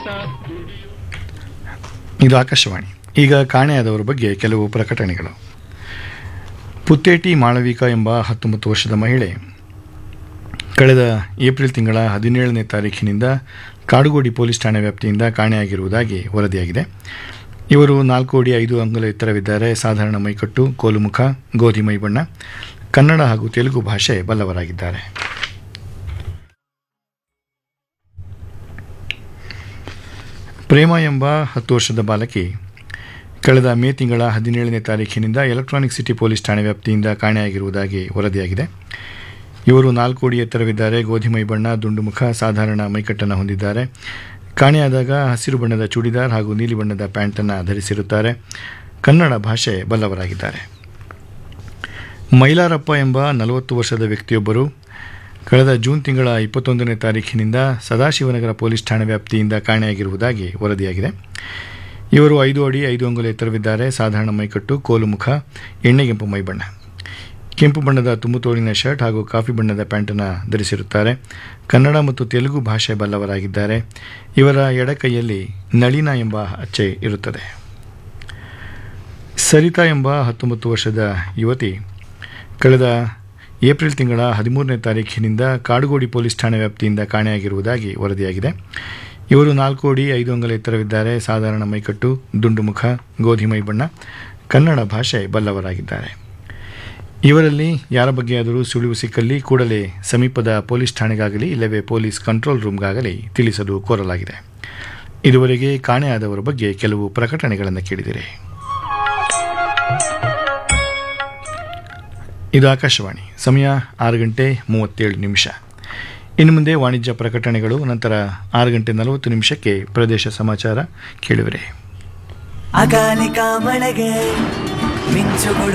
ಇದು ಆಕಾಶವಾಣಿ ಈಗ ಕಾಣೆಯಾದವರ ಬಗ್ಗೆ ಕೆಲವು ಪ್ರಕಟಣೆಗಳು ಪುತ್ತೇಟಿ ಮಾಳವಿಕಾ ಎಂಬ ಹತ್ತೊಂಬತ್ತು ವರ್ಷದ ಮಹಿಳೆ ಕಳೆದ ಏಪ್ರಿಲ್ ತಿಂಗಳ ಹದಿನೇಳನೇ ತಾರೀಖಿನಿಂದ ಕಾಡುಗೋಡಿ ಪೊಲೀಸ್ ಠಾಣೆ ವ್ಯಾಪ್ತಿಯಿಂದ ಕಾಣೆಯಾಗಿರುವುದಾಗಿ ವರದಿಯಾಗಿದೆ ಇವರು ನಾಲ್ಕು ಅಡಿ ಐದು ಅಂಗುಲ ಎತ್ತರವಿದ್ದಾರೆ ಸಾಧಾರಣ ಮೈಕಟ್ಟು ಕೋಲುಮುಖ ಗೋಧಿ ಮೈ ಬಣ್ಣ ಕನ್ನಡ ಹಾಗೂ ತೆಲುಗು ಭಾಷೆ ಬಲ್ಲವರಾಗಿದ್ದಾರೆ ಪ್ರೇಮ ಎಂಬ ಹತ್ತು ವರ್ಷದ ಬಾಲಕಿ ಕಳೆದ ಮೇ ತಿಂಗಳ ಹದಿನೇಳನೇ ತಾರೀಖಿನಿಂದ ಎಲೆಕ್ಟ್ರಾನಿಕ್ ಸಿಟಿ ಪೊಲೀಸ್ ಠಾಣೆ ವ್ಯಾಪ್ತಿಯಿಂದ ಕಾಣೆಯಾಗಿರುವುದಾಗಿ ವರದಿಯಾಗಿದೆ ಇವರು ನಾಲ್ಕು ಅಡಿ ಎತ್ತರವಿದ್ದಾರೆ ಗೋಧಿ ಮೈ ಬಣ್ಣ ದುಂಡು ಮುಖ ಸಾಧಾರಣ ಮೈಕಟ್ಟನ್ನು ಹೊಂದಿದ್ದಾರೆ ಕಾಣೆಯಾದಾಗ ಹಸಿರು ಬಣ್ಣದ ಚೂಡಿದಾರ್ ಹಾಗೂ ನೀಲಿ ಬಣ್ಣದ ಪ್ಯಾಂಟನ್ನು ಧರಿಸಿರುತ್ತಾರೆ ಕನ್ನಡ ಭಾಷೆ ಬಲ್ಲವರಾಗಿದ್ದಾರೆ ಮೈಲಾರಪ್ಪ ಎಂಬ ನಲವತ್ತು ವರ್ಷದ ವ್ಯಕ್ತಿಯೊಬ್ಬರು ಕಳೆದ ಜೂನ್ ತಿಂಗಳ ಇಪ್ಪತ್ತೊಂದನೇ ತಾರೀಖಿನಿಂದ ಸದಾಶಿವನಗರ ಪೊಲೀಸ್ ಠಾಣೆ ವ್ಯಾಪ್ತಿಯಿಂದ ಕಾಣೆಯಾಗಿರುವುದಾಗಿ ವರದಿಯಾಗಿದೆ ಇವರು ಐದು ಅಡಿ ಐದು ಅಂಗುಲ ಎತ್ತರವಿದ್ದಾರೆ ಸಾಧಾರಣ ಮೈಕಟ್ಟು ಕೋಲು ಮುಖ ಎಣ್ಣೆಗೆಂಪು ಮೈಬಣ್ಣ ಕೆಂಪು ಬಣ್ಣದ ತುಂಬು ತೋಳಿನ ಶರ್ಟ್ ಹಾಗೂ ಕಾಫಿ ಬಣ್ಣದ ಪ್ಯಾಂಟನ್ನು ಧರಿಸಿರುತ್ತಾರೆ ಕನ್ನಡ ಮತ್ತು ತೆಲುಗು ಭಾಷೆ ಬಲ್ಲವರಾಗಿದ್ದಾರೆ ಇವರ ಎಡಕೈಯಲ್ಲಿ ನಳಿನ ಎಂಬ ಅಚ್ಚೆ ಇರುತ್ತದೆ ಸರಿತಾ ಎಂಬ ಹತ್ತೊಂಬತ್ತು ವರ್ಷದ ಯುವತಿ ಕಳೆದ ಏಪ್ರಿಲ್ ತಿಂಗಳ ಹದಿಮೂರನೇ ತಾರೀಖಿನಿಂದ ಕಾಡುಗೋಡಿ ಪೊಲೀಸ್ ಠಾಣೆ ವ್ಯಾಪ್ತಿಯಿಂದ ಕಾಣೆಯಾಗಿರುವುದಾಗಿ ವರದಿಯಾಗಿದೆ ಇವರು ನಾಲ್ಕು ಅಡಿ ಐದು ಅಂಗಲ ಎತ್ತರವಿದ್ದಾರೆ ಸಾಧಾರಣ ಮೈಕಟ್ಟು ದುಂಡು ಮುಖ ಗೋಧಿ ಮೈ ಬಣ್ಣ ಕನ್ನಡ ಭಾಷೆ ಬಲ್ಲವರಾಗಿದ್ದಾರೆ ಇವರಲ್ಲಿ ಯಾರ ಬಗ್ಗೆಯಾದರೂ ಸುಳಿವು ಸಿಕ್ಕಲ್ಲಿ ಕೂಡಲೇ ಸಮೀಪದ ಪೊಲೀಸ್ ಠಾಣೆಗಾಗಲಿ ಇಲ್ಲವೇ ಪೊಲೀಸ್ ಕಂಟ್ರೋಲ್ ರೂಮ್ಗಾಗಲಿ ತಿಳಿಸಲು ಕೋರಲಾಗಿದೆ ಇದುವರೆಗೆ ಕಾಣೆಯಾದವರ ಬಗ್ಗೆ ಕೆಲವು ಪ್ರಕಟಣೆಗಳನ್ನು ಕೇಳಿದಿರಿ ಇದು ಆಕಾಶವಾಣಿ ಸಮಯ ಆರು ಗಂಟೆ ಮೂವತ್ತೇಳು ನಿಮಿಷ ಇನ್ನು ಮುಂದೆ ವಾಣಿಜ್ಯ ಪ್ರಕಟಣೆಗಳು ನಂತರ ಆರು ಗಂಟೆ ನಲವತ್ತು ನಿಮಿಷಕ್ಕೆ ಪ್ರದೇಶ ಸಮಾಚಾರ ಕೇಳುವಿರಿ ಅಕಾಲಿಕ ಮಳೆಗೆ ಮಿಂಚುಗಳು